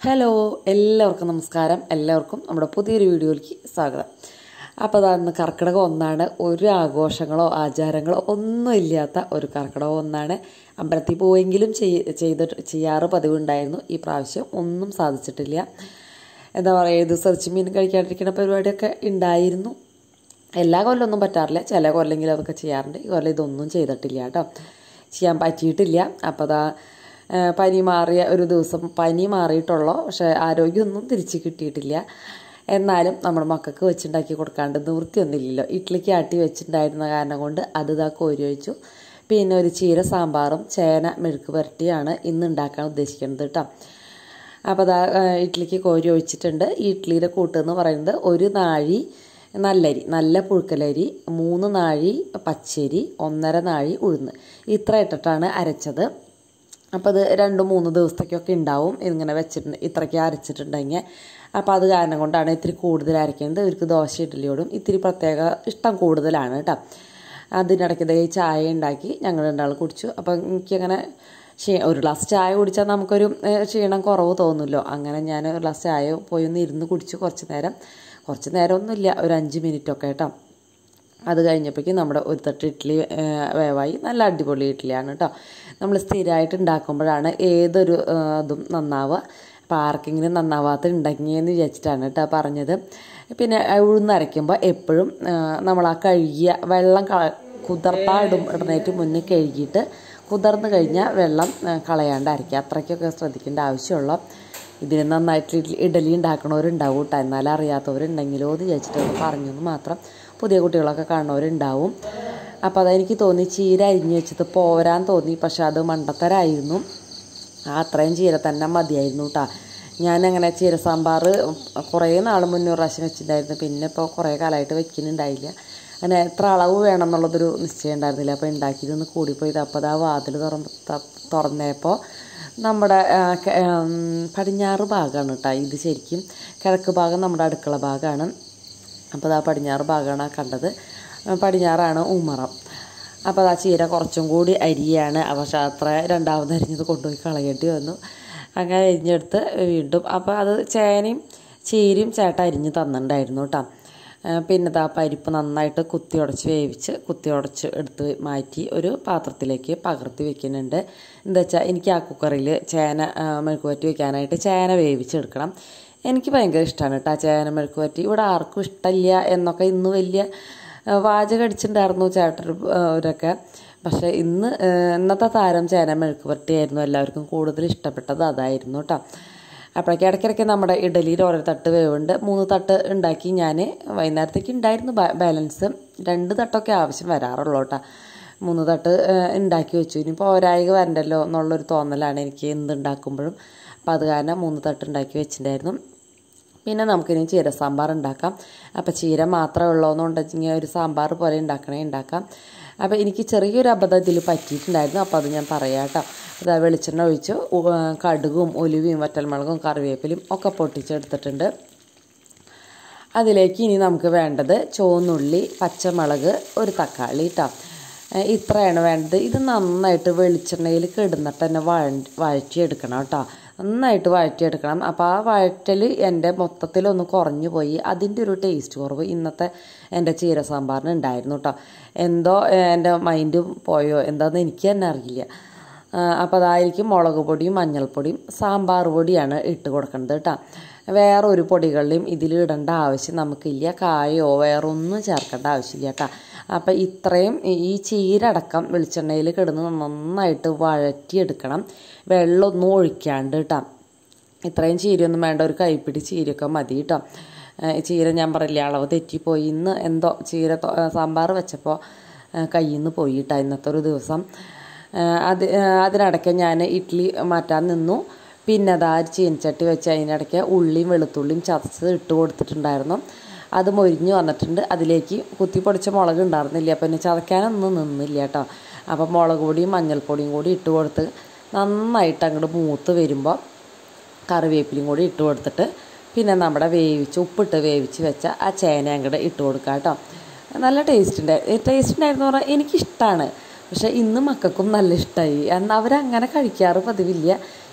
hello എല്ലാവർക്കും നമസ്കാരം എല്ലാവർക്കും നമ്മുടെ പുതിയൊരു വീഡിയോയിലേക്ക് സ്വാഗതം അപ്പോൾ അതാ ഇന്ന് കർക്കിടകം ഒന്നാണ് ഒരു ആഘോഷങ്ങളോ ആചാരങ്ങളോ ഒന്നും ഇല്ലാത്ത ഒരു കർക്കിടകം ഒന്നാണ് അമ്പലത്തിൽ പോയെങ്കിലും ചെയ് ചെയ്തിട്ട് ചെയ്യാറ് പതിവുണ്ടായിരുന്നു ഈ പ്രാവശ്യം ഒന്നും സാധിച്ചിട്ടില്ല എന്താ പറയുക ഇത് സെർച്ച് മീൻ കഴിക്കാണ്ടിരിക്കുന്ന പരിപാടിയൊക്കെ ഉണ്ടായിരുന്നു എല്ലാ കൊല്ലമൊന്നും പറ്റാറില്ല ചില കൊല്ലെങ്കിലും അതൊക്കെ ചെയ്യാറുണ്ട് ഈ കൊല്ലം ഇതൊന്നും ചെയ്തിട്ടില്ല കേട്ടോ ചെയ്യാൻ പറ്റിയിട്ടില്ല അപ്പോൾ അതാ ആ, പനി മാറിയ ഒരു ദിവസം പനി മാറിയിട്ടുള്ളൂ പക്ഷേ ആരോഗ്യമൊന്നും തിരിച്ച് കിട്ടിയിട്ടില്ല എന്നാലും നമ്മുടെ മക്കൾക്ക് വെച്ചുണ്ടാക്കി കൊടുക്കാണ്ട് നിവൃത്തിയൊന്നുമില്ലല്ലോ ഇഡ്ഡലിക്ക് ആട്ടി വെച്ചിട്ടുണ്ടായിരുന്ന കാരണം കൊണ്ട് അത് ഇതാ കോരി ഒഴിച്ചു പിന്നെ ഒരു ചീര സാമ്പാറും ചേന മെഴുക്ക് പുരട്ടിയാണ് ഇന്ന് ഉണ്ടാക്കാൻ ഉദ്ദേശിക്കുന്നത് കേട്ടോ അപ്പോൾ അതാ ആ, ഇഡ്ഡലിക്ക് കോരി ഒഴിച്ചിട്ടുണ്ട് ഈ ഇഡ്ഡലിയുടെ കൂട്ട് എന്ന് പറയുന്നത് ഒരു നാഴി നല്ലരി നല്ല പുഴുക്കലരി മൂന്ന് നാഴി പച്ചരി ഒന്നര നാഴി ഉഴുന്ന് ഇത്ര ഇട്ടിട്ടാണ് അരച്ചത് അപ്പോൾ അത് രണ്ട് മൂന്ന് ദിവസത്തേക്കൊക്കെ ഉണ്ടാവും ഇങ്ങനെ വെച്ചിട്ടുണ്ട് ഇത്രയ്ക്ക് അരച്ചിട്ടുണ്ടെങ്കിൽ അപ്പോൾ അത് കാരണം കൊണ്ടാണ് ഇത്തിരി കൂടുതൽ അരയ്ക്കുന്നത് ഇവർക്ക് ദോശ ഇഡ്ഡലിയോടും ഇത്തിരി പ്രത്യേക ഇഷ്ടം കൂടുതലാണ് കേട്ടോ അതിനിടയ്ക്ക് ദേ ചായ ഉണ്ടാക്കി ഞങ്ങൾ രണ്ടാൾ കുടിച്ചു അപ്പോൾ എനിക്കങ്ങനെ ക്ഷീ ഒരു ഗ്ലാസ് ചായ കുടിച്ചാൽ നമുക്കൊരു ഏഹ്, ക്ഷീണം കുറവ് തോന്നുമല്ലോ അങ്ങനെ ഞാൻ ഒരു ഗ്ലാസ് ചായ പോയി ഒന്ന് ഇരുന്ന് കുടിച്ചു കുറച്ച് നേരം കുറച്ച് നേരമൊന്നുമില്ല ഒരു അഞ്ച് മിനിറ്റൊക്കെ കേട്ടോ അത് കഴിഞ്ഞപ്പോഴേക്കും നമ്മുടെ ഒരു തട്ട് ഇഡ്ഡലി ആ, വേവായി നല്ല അടിപൊളി ഇഡ്ഡലിയാണ് കേട്ടോ നമ്മൾ സ്ഥിരമായിട്ട് ഉണ്ടാക്കുമ്പോഴാണ് ഏതൊരു ആ, ഇതും നന്നാവുക അപ്പോൾ ആർക്കെങ്കിലും നന്നാവാത്ത ഉണ്ടെങ്കിയെന്ന് വിചാരിച്ചിട്ടാണ് കേട്ടോ പറഞ്ഞത് പിന്നെ ഉഴുന്നരയ്ക്കുമ്പോൾ എപ്പോഴും ആ, നമ്മൾ ആ കഴുകിയ വെള്ളം കള കുതിർത്താ ഇടും ഇടുന്നതിന് മുന്നേ കഴുകിയിട്ട് കുതിർന്ന് കഴിഞ്ഞാൽ വെള്ളം ആ, കളയാണ്ട് അരയ്ക്കുക അത്രയ്ക്കൊക്കെ ശ്രദ്ധിക്കേണ്ട ആവശ്യമുള്ള ഇതിന് നന്നായിട്ട് ഇഡ്ഡലി ഇഡലി ഉണ്ടാക്കണവരുണ്ടാവും കേട്ടോ എന്നാലും അറിയാത്തവരുണ്ടെങ്കിലോ എന്ന് വിചാരിച്ചിട്ട് പറഞ്ഞു എന്ന് മാത്രം പുതിയ കുട്ടികളൊക്കെ കാണുന്നവരുണ്ടാവും അപ്പോൾ അതെനിക്ക് തോന്നി ചീര അരിഞ്ഞു വെച്ചത് പോരാൻ തോന്നി പക്ഷെ അത് മണ്ടത്തരായിരുന്നു ആ അത്രയും ചീര തന്നെ മതിയായിരുന്നു കേട്ടോ ഞാനങ്ങനെ ചീര സാമ്പാർ കുറേ നാൾ മുന്നേ ഒരു പ്രാവശ്യം വെച്ചിട്ടുണ്ടായിരുന്നു പിന്നെ ഇപ്പോൾ കുറേ കാലമായിട്ട് വെക്കുന്നുണ്ടായില്ല അങ്ങനെ എത്ര അളവ് വേണം എന്നുള്ളതൊരു നിശ്ചയം ഉണ്ടായിരുന്നില്ല അപ്പോൾ ഉണ്ടാക്കിയതൊന്ന് കൂടിപ്പോയി അപ്പോൾ അത് ആ വാതിൽ തുറന്ന് ത- തുറന്നപ്പോൾ നമ്മുടെ ആ, ക- ഉം, പടിഞ്ഞാറ് ഭാഗമാണ് കേട്ടോ ഇത് ശരിക്കും കിഴക്ക് ഭാഗം നമ്മുടെ അടുക്കള ഭാഗമാണ് അപ്പോൾ ആ പടിഞ്ഞാറ് ഭാഗമാണ് ആ കണ്ടത് ആ, പടിഞ്ഞാറാണ് ഉമ്മറം അപ്പോൾ ആ ചീര കുറച്ചും കൂടി അരിയാണ് പക്ഷേ അത്ര രണ്ടാമത് അരിഞ്ഞത് കൊണ്ടുപോയി കളയേണ്ടി വന്നു അങ്ങനെ അരിഞ്ഞെടുത്ത് വീണ്ടും അപ്പോൾ അത് ചേനയും ചീരയും ചേട്ട അരിഞ്ഞ് തന്നിട്ടുണ്ടായിരുന്നു കേട്ടോ ആ, പിന്നെ ദാ പരിപ്പ് നന്നായിട്ട് കുത്തി ഉടച്ച് വേവിച്ച് കുത്തി ഉടച്ച് എടുത്ത് മാറ്റി ഒരു പാത്രത്തിലേക്ക് പകർത്തി വെക്കുന്നുണ്ട് എന്താ വെച്ചാൽ എനിക്ക് ആ കുക്കറിൽ ചേന ആ, മെഴുക്കുവരട്ടി വെക്കാനായിട്ട് ചേന വേവിച്ചെടുക്കണം എനിക്ക് ഭയങ്കര ഇഷ്ടമാണ് കേട്ടോ ആ ചേന മെഴുക്കുവരട്ടി ഇവിടെ ആർക്കും ഇഷ്ടമില്ല എന്നൊക്കെ ഇന്ന് വലിയ ആ, വാചകം അടിച്ചിട്ടുണ്ടായിരുന്നു ചേട്ടർ അവരൊക്കെ പക്ഷേ ഇന്ന് ആ, ഇന്നത്തെ താരം ചേന മെഴുക്കുവരട്ടിയായിരുന്നു എല്ലാവർക്കും കൂടുതൽ ഇഷ്ടപ്പെട്ടത് അതായിരുന്നു കേട്ടോ അപ്പോഴേക്ക് ഇടയ്ക്കിടയ്ക്ക് നമ്മുടെ ഇഡലിയിൽ ഓരോ തട്ട് വേവുണ്ട് മൂന്ന് തട്ട് ഉണ്ടാക്കി ഞാൻ വൈകുന്നേരത്തേക്ക് ഉണ്ടായിരുന്നു ബാ- ബാലൻസ് രണ്ട് തട്ടൊക്കെ ആവശ്യം വരാറുള്ളൂ കേട്ടോ മൂന്ന് തട്ട് ആ, ഉണ്ടാക്കി വെച്ചു ഇനിയിപ്പോൾ ഒരായിക വരണ്ടല്ലോ എന്നുള്ളൊരു തോന്നലാണ് എനിക്ക് എന്തുണ്ടാക്കുമ്പോഴും അപ്പോൾ അത് കാരണം മൂന്ന് തട്ട് ഉണ്ടാക്കി വെച്ചിട്ടുണ്ടായിരുന്നു പിന്നെ നമുക്കിനി ചീര സാമ്പാർ ഉണ്ടാക്കാം അപ്പോൾ ചീര മാത്രമേ ഉള്ളൂന്നുണ്ടെങ്കിൽ ഒരു സാമ്പാർ പോലെ ഉണ്ടാക്കണേ ഉണ്ടാക്കാം അപ്പോൾ എനിക്ക് ചെറിയൊരു അബദ്ധം ഇതിൽ പറ്റിയിട്ടുണ്ടായിരുന്നു അപ്പോൾ അത് ഞാൻ പറയാം കേട്ടോ അതാ വെളിച്ചെണ്ണ ഒഴിച്ച് ഉ- കടുകും ഒലിവയും വറ്റൽമുളകും കറിവേപ്പിലും ഒക്കെ പൊട്ടിച്ചെടുത്തിട്ടുണ്ട് അതിലേക്ക് ഇനി നമുക്ക് വേണ്ടത് ചുവന്നുള്ളി പച്ചമുളക് ഒരു തക്കാളി കേട്ടോ ഇത്രയാണ് വേണ്ടത് ഇത് നന്നായിട്ട് വെളിച്ചെണ്ണയിൽ കിടന്നിട്ട് തന്നെ വഴ വഴറ്റിയെടുക്കണം കേട്ടോ നന്നായിട്ട് വഴറ്റിയെടുക്കണം അപ്പോൾ ആ വഴറ്റൽ എൻ്റെ മൊത്തത്തിലൊന്ന് കുറഞ്ഞു പോയി അതിൻ്റെ ഒരു ടേസ്റ്റ് കുറവ് ഇന്നത്തെ എൻ്റെ ചീര സാമ്പാറിന് ഉണ്ടായിരുന്നു കേട്ടോ എന്തോ ഏഹ്, എൻ്റെ മൈൻഡ് പോയോ എന്താണെന്ന് എനിക്ക് തന്നെ അറിയില്ല അപ്പോൾ അതായിരിക്കും മുളക് പൊടിയും മഞ്ഞൾപ്പൊടിയും സാമ്പാർ പൊടിയാണ് ഇട്ട് കൊടുക്കുന്നത് കേട്ടോ വേറെ ഒരു പൊടികളിലും ഇതിൽ ഇടേണ്ട ആവശ്യം നമുക്കില്ല കായോ വേറെ ഒന്നും ചേർക്കേണ്ട ആവശ്യമില്ല കേട്ടോ അപ്പം ഇത്രയും ഈ ചീരടക്കം വെളിച്ചെണ്ണയിൽ കിടന്ന് നന്നായിട്ട് വഴറ്റിയെടുക്കണം വെള്ളമൊന്നും ഒഴിക്കാണ്ട് കേട്ടോ ഇത്രയും ചീരയൊന്നും വേണ്ട ഒരു കൈപ്പിടി ചീരയൊക്കെ മതി കേട്ടോ ഏഹ് ചീര ഞാൻ പറയില്ല അളവ് തെറ്റിപ്പോയി ഇന്ന് എന്തോ ചീര തൊ- ഏഹ് സാമ്പാർ വെച്ചപ്പോൾ കയ്യിൽ നിന്ന് പോയി കേട്ടോ ഇന്നത്തെ ഒരു ദിവസം ഏഹ് അത് ഏഹ് അതിനിടയ്ക്ക് ഞാൻ ഇഡ്ഡലി മാറ്റാൻ നിന്നു പിന്നെ അതാ ഒരു ചീനച്ചട്ടി വെച്ച് അതിനിടയ്ക്ക് ഉള്ളിയും വെളുത്തുള്ളിയും ചതച്ചത് ഇട്ട് കൊടുത്തിട്ടുണ്ടായിരുന്നു അത് മൊരിഞ്ഞ് വന്നിട്ടുണ്ട് അതിലേക്ക് കുത്തി പൊടിച്ച മുളക് ഉണ്ടായിരുന്നില്ല അപ്പം പിന്നെ ചതയ്ക്കാനൊന്നും നിന്നില്ല കേട്ടോ അപ്പം മുളക് പൊടിയും മഞ്ഞൾപ്പൊടിയും കൂടി ഇട്ട് കൊടുത്ത് നന്നായിട്ട് അങ്ങോട്ട് മൂത്ത് വരുമ്പോൾ കറിവേപ്പിലയും കൂടി ഇട്ട് കൊടുത്തിട്ട് പിന്നെ നമ്മുടെ വേവിച്ച് ഉപ്പിട്ട് വേവിച്ച് വെച്ച ആ ചേന അങ്ങോട്ട് ഇട്ട് കൊടുക്കുക കേട്ടോ നല്ല ടേസ്റ്റ് ഉണ്ട് ടേസ്റ്റ് ഉണ്ടായിരുന്നു പറഞ്ഞാൽ എനിക്കിഷ്ടമാണ് പക്ഷേ ഇന്ന് മക്കൾക്കും നല്ല ഇഷ്ടമായി എന്നാൽ അവരങ്ങനെ കഴിക്കാറ് പതിവില്ല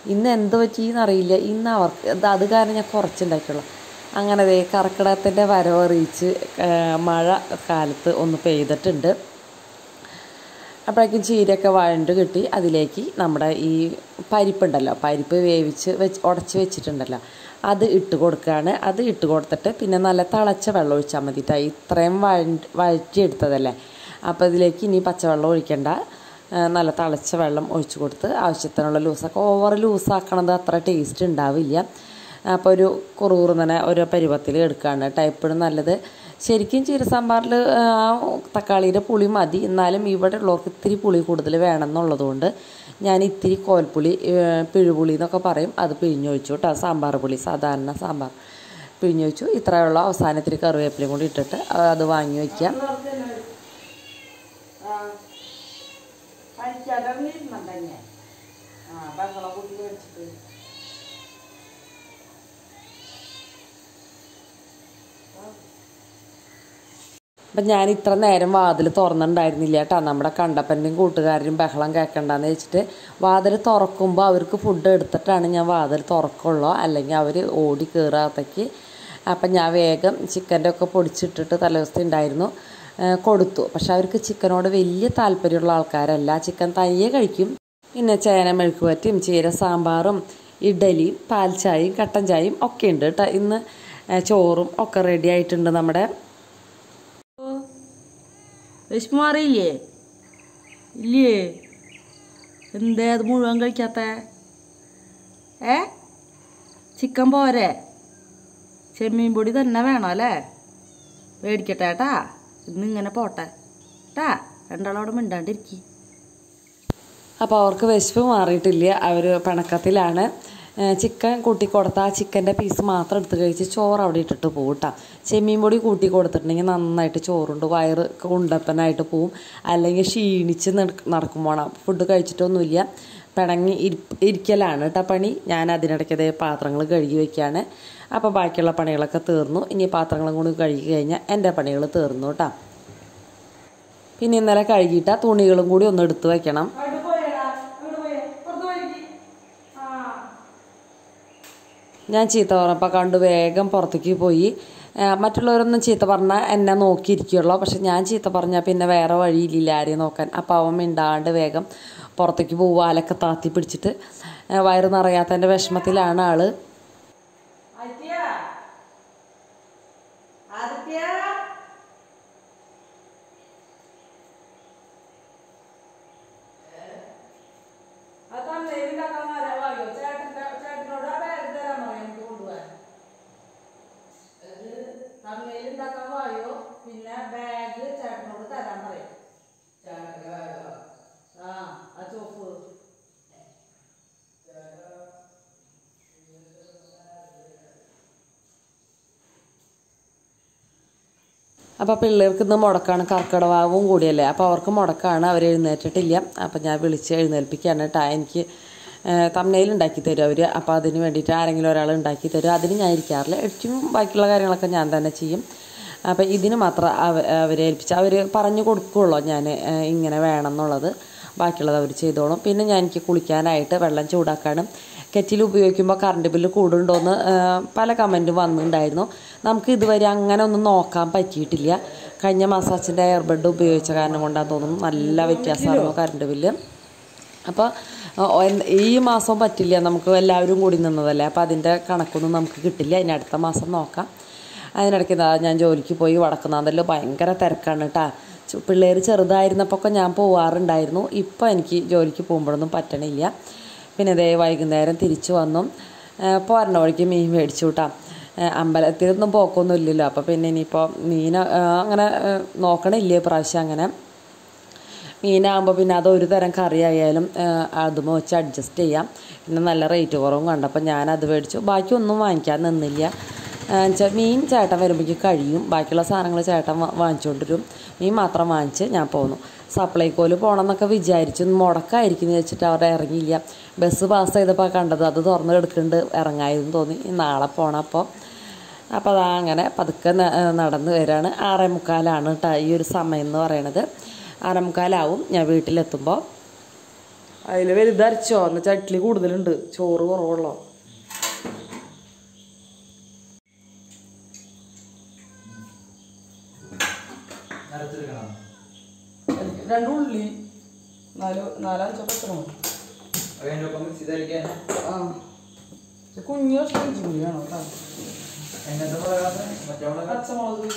ഇന്ന് എന്ത് പറ്റിയെന്നറിയില്ല ഇന്ന് അവർക്ക് ഇത് അത് കാരണം ഞാൻ കുറച്ചുണ്ടാക്കിയുള്ളൂ അങ്ങനെ ദേ കർക്കിടകത്തിൻ്റെ വരവറിയിച്ച് മഴ കാലത്ത് ഒന്ന് പെയ്തിട്ടുണ്ട് അപ്പോഴേക്കും ചീരയൊക്കെ വഴണ്ട് കിട്ടി അതിലേക്ക് നമ്മുടെ ഈ പരിപ്പുണ്ടല്ലോ പരിപ്പ് വേവിച്ച് വെച്ച് ഉടച്ച് വെച്ചിട്ടുണ്ടല്ലോ അത് ഇട്ട് കൊടുക്കുകയാണ് അത് ഇട്ട് കൊടുത്തിട്ട് പിന്നെ നല്ല തിളച്ച വെള്ളം ഒഴിച്ചാൽ മതിട്ടാ ഇത്രയും വഴണ്ട് വഴറ്റിയെടുത്തതല്ലേ അപ്പോൾ ഇതിലേക്ക് ഇനി പച്ചവെള്ളം ഒഴിക്കണ്ട ആ, നല്ല തിളച്ച വെള്ളം ഒഴിച്ച് കൊടുത്ത് ആവശ്യത്തിനുള്ള ലൂസൊക്കെ ഓവർ ലൂസാക്കണത് അത്ര ടേസ്റ്റ് ഉണ്ടാവില്ല അപ്പോൾ ഒരു കുറുകുറുന്നനെ ഒരു പരുവത്തിൽ എടുക്കുകയാണ് കേട്ടോ എപ്പോഴും നല്ലത് ശരിക്കും ചീരസാമ്പാറിൽ തക്കാളിയുടെ പുളി മതി എന്നാലും ഇവിടെ ഉള്ളവർക്ക് ഇത്തിരി പുളി കൂടുതൽ വേണം എന്നുള്ളതുകൊണ്ട് ഞാൻ ഇത്തിരി കോൽപ്പുളി ഏഹ്, പിഴുപുളി എന്നൊക്കെ പറയും അത് പിഴിഞ്ഞൊഴിച്ചു കേട്ടോ സാമ്പാർ പുളി സാധാരണ സാമ്പാർ പിഴിഞ്ഞൊഴിച്ചു ഇത്രയുള്ള അവസാനം ഇത്തിരി കറിവേപ്പിലയും കൂടി ഇട്ടിട്ട് അത് വാങ്ങി വയ്ക്കാം അപ്പം ഞാൻ ഇത്ര നേരം വാതിൽ തുറന്നിട്ടുണ്ടായിരുന്നില്ല കേട്ടോ നമ്മുടെ കണ്ടപ്പൻ്റെയും കൂട്ടുകാരനും ബഹളം കേൾക്കണ്ടെന്ന് വെച്ചിട്ട് വാതിൽ തുറക്കുമ്പോൾ അവർക്ക് ഫുഡ് എടുത്തിട്ടാണ് ഞാൻ വാതിൽ തുറക്കുള്ളൂ അല്ലെങ്കിൽ അവർ ഓടി കയറാത്തേക്ക് അപ്പം ഞാൻ വേഗം ചിക്കൻ്റെ ഒക്കെ പൊടിച്ചിട്ടിട്ട് തലേദിവസത്തെ ഉണ്ടായിരുന്നു ഏ, കൊടുത്തു പക്ഷെ അവർക്ക് ചിക്കനോട് വലിയ താല്പര്യമുള്ള ആൾക്കാരല്ല ചിക്കൻ തയ്യെ കഴിക്കും പിന്നെ ചേന മെഴുക്കുവരട്ടിയും ചീര സാമ്പാറും ഇഡലിയും പാൽ ചായയും കട്ടൻ ചായയും ഒക്കെ ഉണ്ട് കേട്ടോ ഇന്ന് ഏ, ചോറും ഒക്കെ റെഡി ആയിട്ടുണ്ട് നമ്മുടെ വിശപ്പ് മാറിയില്ലേ ഇല്ലേ എന്തേ അത് മുഴുവൻ കഴിക്കാത്ത ഏ ചിക്കൻ പോരെ ചെമ്മീൻ പൊടി തന്നെ വേണം അല്ലേ മേടിക്കട്ടെ ഏട്ടാ ഇന്ന് ഇങ്ങനെ പോട്ടെ ട്ടാ രണ്ടാളോട് മിണ്ടാണ്ടിരിക്കി അപ്പോൾ അവർക്ക് വിശപ്പ് മാറിയിട്ടില്ല അവർ പിണക്കത്തിലാണ് ഏഹ് ചിക്കൻ കൂട്ടി കൊടുത്താൽ ആ ചിക്കൻ്റെ പീസ് മാത്രം എടുത്ത് കഴിച്ച് ചോറ് അവിടെ ഇട്ടിട്ട് പോകും കേട്ടോ ചെമ്മീൻ പൊടി കൂട്ടി കൊടുത്തിട്ടുണ്ടെങ്കിൽ നന്നായിട്ട് ചോറുണ്ട് വയറ് ഉണ്ടപ്പനായിട്ട് പോവും അല്ലെങ്കിൽ ക്ഷീണിച്ച് നട- നടക്കും പോണം ഫുഡ് കഴിച്ചിട്ടൊന്നുമില്ല പിണങ്ങി ഇരി ഇരിക്കലാണ് കേട്ടോ പണി ഞാൻ അതിനിടയ്ക്ക് അതേ പാത്രങ്ങൾ കഴുകി വയ്ക്കുകയാണ് അപ്പോൾ ബാക്കിയുള്ള പണികളൊക്കെ തീർന്നു ഇനി പാത്രങ്ങളും കൂടി കഴുകി കഴിഞ്ഞാൽ എൻ്റെ പണികൾ തീർന്നു കേട്ടോ പിന്നെ ഇന്നലെ കഴുകിയിട്ട തുണികളും കൂടി ഒന്ന് എടുത്ത് വെക്കണം ഞാൻ ചീത്ത പറഞ്ഞപ്പോൾ കണ്ടു വേഗം പുറത്തേക്ക് പോയി ആ, മറ്റുള്ളവരൊന്നും ചീത്ത പറഞ്ഞാൽ എന്നെ നോക്കിയിരിക്കുള്ളൂ പക്ഷെ ഞാൻ ചീത്ത പറഞ്ഞാൽ പിന്നെ വേറെ വഴിയില്ല ആരെയും നോക്കാൻ അപ്പോൾ അവൻ മിണ്ടാണ്ട് വേഗം പുറത്തേക്ക് പോവുക അലക്കെ താത്തി പിടിച്ചിട്ട് ആ, വയറ് നിറയാത്തതിൻ്റെ വിഷമത്തിലാണ് ആള് പിന്നെ ബാഗ് ചേട്ടനോട് തരാൻ പറയും ആ ആ ചോപ്പ് അപ്പോൾ പിള്ളേർക്ക് ഇന്ന് മുടക്കാണ് കർക്കിടവാവും കൂടിയല്ലേ അപ്പോൾ അവർക്ക് മുടക്കാണ് അവർ എഴുന്നേറ്റിട്ടില്ല അപ്പോൾ ഞാൻ വിളിച്ച് എഴുന്നേൽപ്പിക്കുകയാണ് കേട്ടോ എനിക്ക് തമ്മനയിൽ ഉണ്ടാക്കി തരും അവർ അപ്പോൾ അതിന് വേണ്ടിയിട്ട് ആരെങ്കിലും ഒരാൾ ഉണ്ടാക്കി തരും അതിന് ഞാൻ ഇരിക്കാറില്ല എഡിറ്റിങ്ങും ബാക്കിയുള്ള കാര്യങ്ങളൊക്കെ ഞാൻ തന്നെ ചെയ്യും അപ്പോൾ ഇതിന് മാത്രം അവ അവരെ ഏൽപ്പിച്ച് അവർ പറഞ്ഞു കൊടുക്കുള്ളൂ ഞാൻ ഇങ്ങനെ വേണം എന്നുള്ളത് ബാക്കിയുള്ളത് അവർ ചെയ്തോളും പിന്നെ ഞാൻ എനിക്ക് കുളിക്കാനായിട്ട് വെള്ളം ചൂടാക്കാനും കെറ്റിൽ ഉപയോഗിക്കുമ്പോൾ കറണ്ട് ബില്ല് കൂടുണ്ടോയെന്ന് പല കമൻറ്റും വന്നിട്ടുണ്ടായിരുന്നു നമുക്ക് ഇതുവരെ അങ്ങനെ ഒന്നും നോക്കാൻ പറ്റിയിട്ടില്ല കഴിഞ്ഞ മാസം അച്ഛൻ്റെ എയർബഡ് ഉപയോഗിച്ച കാരണം കൊണ്ടാന്ന് തോന്നുന്നു നല്ല വ്യത്യാസമായിരുന്നു കറണ്ട് ബില്ല് അപ്പോൾ ഈ മാസം പറ്റില്ല നമുക്ക് എല്ലാവരും കൂടി നിന്നതല്ലേ അപ്പോൾ അതിൻ്റെ കണക്കൊന്നും നമുക്ക് കിട്ടില്ല ഇനി അടുത്ത മാസം നോക്കാം അതിനിടയ്ക്ക് ഇതാ ഞാൻ ജോലിക്ക് പോയി വടക്കുന്നാന്തല്ലോ ഭയങ്കര തിരക്കാണ് കേട്ടോ പിള്ളേർ ചെറുതായിരുന്നപ്പോൾ ഒക്കെ ഞാൻ പോവാറുണ്ടായിരുന്നു ഇപ്പോൾ എനിക്ക് ജോലിക്ക് പോകുമ്പോഴൊന്നും പറ്റണില്ല പിന്നെ ഇതേ വൈകുന്നേരം തിരിച്ചു വന്നു ഏഹ് പോരണ വഴിക്ക് മീൻ മേടിച്ചു കേട്ടോ അമ്പലത്തിലൊന്നും പോക്കൊന്നും ഇല്ലല്ലോ അപ്പോൾ പിന്നെ ഇനിയിപ്പോൾ മീൻ ഏഹ് അങ്ങനെ ഏഹ് നോക്കണില്ലേ പ്രാവശ്യം അങ്ങനെ മീനാകുമ്പോൾ പിന്നെ അത് ഒരു തരം കറി ആയാലും അതും വെച്ച് അഡ്ജസ്റ്റ് ചെയ്യാം പിന്നെ നല്ല റേറ്റ് കുറവും കണ്ടപ്പോൾ ഞാൻ അത് മേടിച്ചു ബാക്കി ഒന്നും വാങ്ങിക്കാൻ നിന്നില്ല വെച്ചാൽ മീൻ ചേട്ടൻ വരുമ്പോഴേക്ക് കഴിയും ബാക്കിയുള്ള സാധനങ്ങൾ ചേട്ടൻ വാ- വാങ്ങിച്ചുകൊണ്ടിരും മീൻ മാത്രം വാങ്ങിച്ച് ഞാൻ പോന്നു സപ്ലൈക്കോയിൽ പോകണം എന്നൊക്കെ വിചാരിച്ചു മുടക്കായിരിക്കും എന്ന് വെച്ചിട്ട് അവിടെ ഇറങ്ങിയില്ല ബസ് പാസ് ചെയ്തപ്പോൾ കണ്ടത് അത് തുറന്ന് കിടക്കുന്നുണ്ട് ഇറങ്ങായിരുന്നു തോന്നി ഇനി നാളെ പോകണം അപ്പോൾ അപ്പോൾ അതാ അങ്ങനെ പതുക്കെ ന- നടന്ന് വരികയാണ് ആറേ മുക്കാലാണ് കേട്ടോ ഈ ഒരു സമയം എന്ന് പറയണത് ആറേ മുക്കാലാവും ഞാൻ വീട്ടിലെത്തുമ്പോൾ അതിൽ വലുതരച്ചോ എന്ന ചട്ടില് കൂടുതലുണ്ട് ചോറ് കുറവുള്ളോ നിറച്ചെടുക്കണം രണ്ട് ഉള്ളി നാല് നാലഞ്ചോ പച്ചമുളക് അതിൻ്റെ ഒപ്പം മിക്സ് ചെയ്തരിക്കാൻ ആ ഇത് കുഞ്ഞു കഷ്ണം ഇഞ്ചി കൂടി വേണം കേട്ടോ എങ്ങനത്തെ മുളകാണ് മറ്റേ മുളക പച്ചമുളക്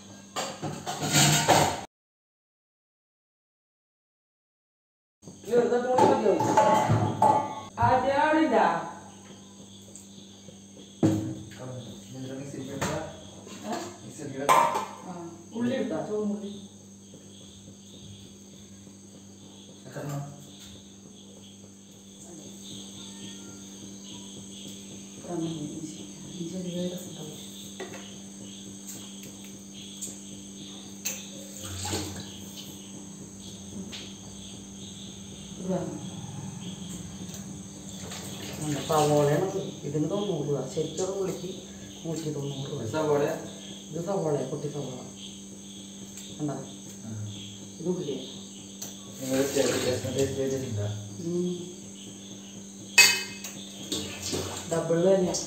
ആദ്യം ആളില്ല മിക്സ് ചെയ്തിട്ട് മിക്സ് ചെയ്തിട്ട് ആ, ഉള്ളി ഇട്ടാ ചുവന്നുള്ളി കറണം ഇഞ്ചി ഇഞ്ചി ഒരു രസം ഉണ്ടാവും സവോളയാണ് ഇതിന് തൊണ്ണൂറ് രൂപ ശരിക്കും ഉള്ളിക്ക് നൂറ്റി തൊണ്ണൂറ് രൂപ സവോള ഇത് സവോള കുട്ടി സവോള കണ്ടാ ഇത് ഉള്ളിയാ നിങ്ങൾ ടേസ്റ്റ് ചെയ്തിട്ടുണ്ടോ ഡബിൾ തന്നെയാ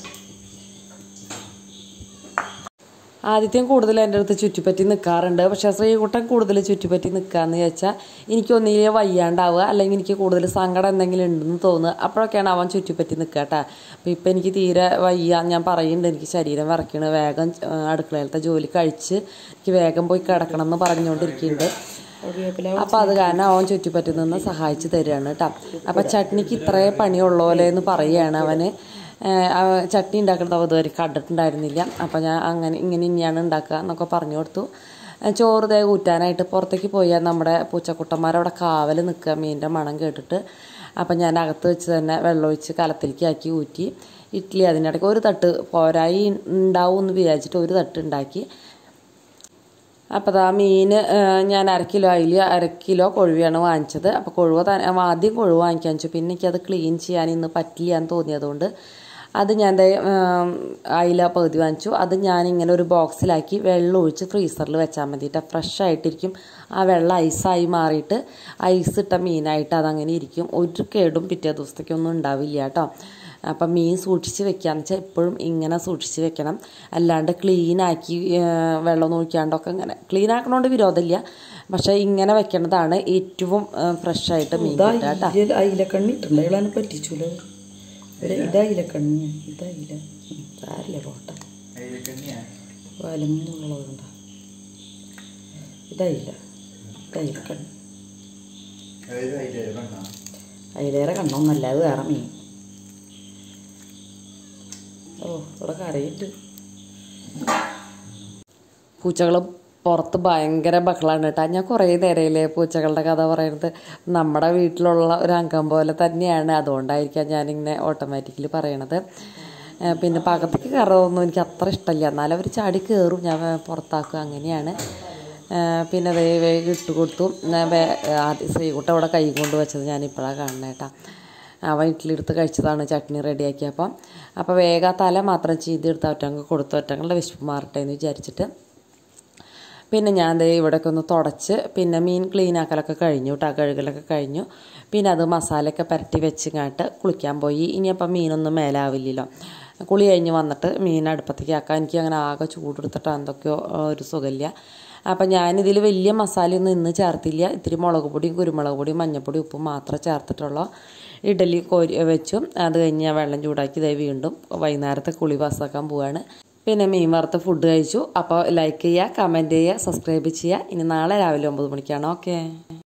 ആദ്യത്തെയും കൂടുതൽ എൻ്റെ അടുത്ത് ചുറ്റിപ്പറ്റി നിൽക്കാറുണ്ട് പക്ഷേ ശ്രീകുട്ടൻ കൂടുതൽ ചുറ്റിപ്പറ്റി നിൽക്കാന്ന് ചോദിച്ചാൽ എനിക്ക് ഒന്നിലെ വയ്യാണ്ടാവുക അല്ലെങ്കിൽ എനിക്ക് കൂടുതൽ സങ്കടം എന്തെങ്കിലും ഉണ്ടെന്ന് തോന്നുക അപ്പോഴൊക്കെയാണ് അവൻ ചുറ്റിപ്പറ്റി നിൽക്കുക കേട്ടോ അപ്പോൾ ഇപ്പം എനിക്ക് തീരെ വയ്യ ഞാൻ പറയുന്നുണ്ട് എനിക്ക് ശരീരം വിറയ്ക്കണ് വേഗം ആ, അടുക്കളയിലത്തെ ജോലി കഴിച്ച് എനിക്ക് വേഗം പോയി കിടക്കണം എന്ന് പറഞ്ഞുകൊണ്ടിരിക്കുന്നുണ്ട് അപ്പം അത് കാരണം അവൻ ചുറ്റിപ്പറ്റി നിന്ന് സഹായിച്ചു തരികയാണ് കേട്ടോ അപ്പം ചട്നിക്ക് ഇത്രേ പണിയുള്ളോലെ എന്ന് പറയുകയാണ് അവന് ഏഹ് ആ ചട്നി ഉണ്ടാക്കുന്നത് അവ ഇതുവരെ കണ്ടിട്ടുണ്ടായിരുന്നില്ല അപ്പം ഞാൻ അങ്ങനെ ഇങ്ങനെ ഇനിയാണ് ഉണ്ടാക്കുക എന്നൊക്കെ പറഞ്ഞു കൊടുത്തു ഏഹ് ചോറ് ദേ ഊറ്റാനായിട്ട് പുറത്തേക്ക് പോയാൽ നമ്മുടെ പൂച്ചക്കുട്ടന്മാരവിടെ കാവൽ നിൽക്കുക മീനിൻ്റെ മണം കേട്ടിട്ട് അപ്പം ഞാൻ അകത്ത് വെച്ച് തന്നെ വെള്ളമൊഴിച്ച് കലത്തിലേക്ക് ആക്കി ഊറ്റി ഇഡ്ഡലി അതിനിടയ്ക്ക് ഒരു തട്ട് പോരായി ഉണ്ടാവും എന്ന് വിചാരിച്ചിട്ട് ഒരു തട്ട് ഉണ്ടാക്കി അപ്പോൾ ആ മീൻ ഞാൻ അര കിലോ അതിൽ അര കിലോ കൊഴുവയാണ് വാങ്ങിച്ചത് അപ്പോൾ കൊഴുവ തന്നെ ആദ്യം കൊഴുവ വാങ്ങിക്കാൻ വെച്ചു പിന്നെ എനിക്കത് ക്ലീൻ ചെയ്യാൻ ഇന്ന് പറ്റില്ല എന്ന് തോന്നിയതുകൊണ്ട് അത് ഞാൻ ദേ, ഉം, അയില പകുതി വാങ്ങിച്ചു അത് ഞാനിങ്ങനെ ഒരു ബോക്സിലാക്കി വെള്ളം ഒഴിച്ച് ഫ്രീസറിൽ വെച്ചാൽ മതിയിട്ട് ഫ്രഷ് ആയിട്ടിരിക്കും ആ വെള്ളം ഐസായി മാറിയിട്ട് ഐസ് ഇട്ട മീനായിട്ട് അതങ്ങനെ ഇരിക്കും ഒരു കേടും പിറ്റേ ദിവസത്തേക്കൊന്നും ഉണ്ടാവില്ല കേട്ടോ അപ്പം മീൻ സൂക്ഷിച്ച് വെക്കാന്ന് വെച്ചാൽ എപ്പോഴും ഇങ്ങനെ സൂക്ഷിച്ച് വെക്കണം അല്ലാണ്ട് ക്ലീനാക്കി വെള്ളം ഒഴിക്കാണ്ടൊക്കെ ഇങ്ങനെ ക്ലീൻ ആക്കണോണ്ട് വിരോധമില്ല പക്ഷേ ഇങ്ങനെ വെക്കണതാണ് ഏറ്റവും ഫ്രഷ് ആയിട്ട് മീൻ കിട്ടുക കേട്ടോ അയിലക്കണ്ണി ഇട്ടുണ്ട് അയാളെ പറ്റിച്ചൂല ഇത് അയിലക്കണ്ണിയാ ഇത് അയില ഉം, സാരില്ല പോട്ടെ വലമുള്ളതുണ്ട ഇതയില്ല ഇതയിലക്കണ്ണി അതിലേറെ കണ്ണൊന്നല്ല അത് വേറെ മീൻ ഓ ഇവിടെ കരയിട്ട് പൂച്ചകൾ പുറത്ത് ഭയങ്കര ബഹളാണ് കേട്ടോ ഞാൻ കുറേ നേരമില്ലേ പൂച്ചകളുടെ കഥ പറയുന്നത് നമ്മുടെ വീട്ടിലുള്ള ഒരു അംഗം പോലെ തന്നെയാണ് അതുകൊണ്ടായിരിക്കാം ഞാനിങ്ങനെ ഓട്ടോമാറ്റിക്കലി പറയണത് ഏഹ് പിന്നെ പകത്തേക്ക് കയറുന്നതൊന്നും എനിക്ക് അത്ര ഇഷ്ടമില്ല എന്നാലും അവർ ചാടി കയറും ഞാൻ വേ- പുറത്താക്കും അങ്ങനെയാണ് ഏഹ് പിന്നെ അതേ വേഗം ഇട്ട് കൊടുത്തു ഞാൻ വേ- ആദ്യം ശ്രീകുട്ട അവിടെ കൈ കൊണ്ട് വെച്ചത് ഞാനിപ്പോഴാണ് കാണുന്നത് കേട്ടോ അവൻ ഇഡ്ഡലിയെടുത്ത് കഴിച്ചതാണ് ചട്നി റെഡിയാക്കിയപ്പോൾ അപ്പോൾ വേഗം ആ തല മാത്രം ചെയ്തെടുത്ത് ഒറ്റങ്ങൾ കൊടുത്തു ഒറ്റങ്ങളുടെ വിശപ്പ് മാറട്ടെ എന്ന് വിചാരിച്ചിട്ട് പിന്നെ ഞാൻ ദേ ഇവിടെയൊക്കെ ഒന്ന് തുടച്ച് പിന്നെ മീൻ ക്ലീൻ ആക്കലൊക്കെ കഴിഞ്ഞു കേട്ടോ കഴുകലൊക്കെ കഴിഞ്ഞു പിന്നെ അത് മസാലയൊക്കെ പുരട്ടി വെച്ചിങ്ങാട്ട് കുളിക്കാൻ പോയി ഇനിയപ്പം മീനൊന്നും മേലാവില്ലല്ലോ കുളി കഴിഞ്ഞ് വന്നിട്ട് മീൻ അടുപ്പത്തേക്ക് ആക്കാൻ എനിക്ക് അങ്ങനെ ആകെ ചൂടെടുത്തിട്ട് എന്തൊക്കെയോ ആ, ഒരു സുഖമില്ല അപ്പം ഞാനിതിൽ വലിയ മസാലയൊന്നും ഇന്ന് ചേർത്തില്ല ഇത്തിരി മുളക് പൊടിയും കുരുമുളക് പൊടിയും മഞ്ഞൾപ്പൊടി ഉപ്പും മാത്രമേ ചേർത്തിട്ടുള്ളൂ ഇഡലി കോരി വെച്ചു അത് കഴിഞ്ഞ് ഞാൻ വെള്ളം ചൂടാക്കി ഇതേ വീണ്ടും വൈകുന്നേരത്തെ കുളി പാസ്സാക്കാൻ പോവാണ് പിന്നെ മീൻ വറുത്ത് ഫുഡ് കഴിച്ചു അപ്പോൾ ലൈക്ക് ചെയ്യുക കമൻറ്റ് ചെയ്യുക സബ്സ്ക്രൈബ് ചെയ്യുക ഇനി നാളെ രാവിലെ ഒമ്പത് മണിക്കാണ് ഓക്കെ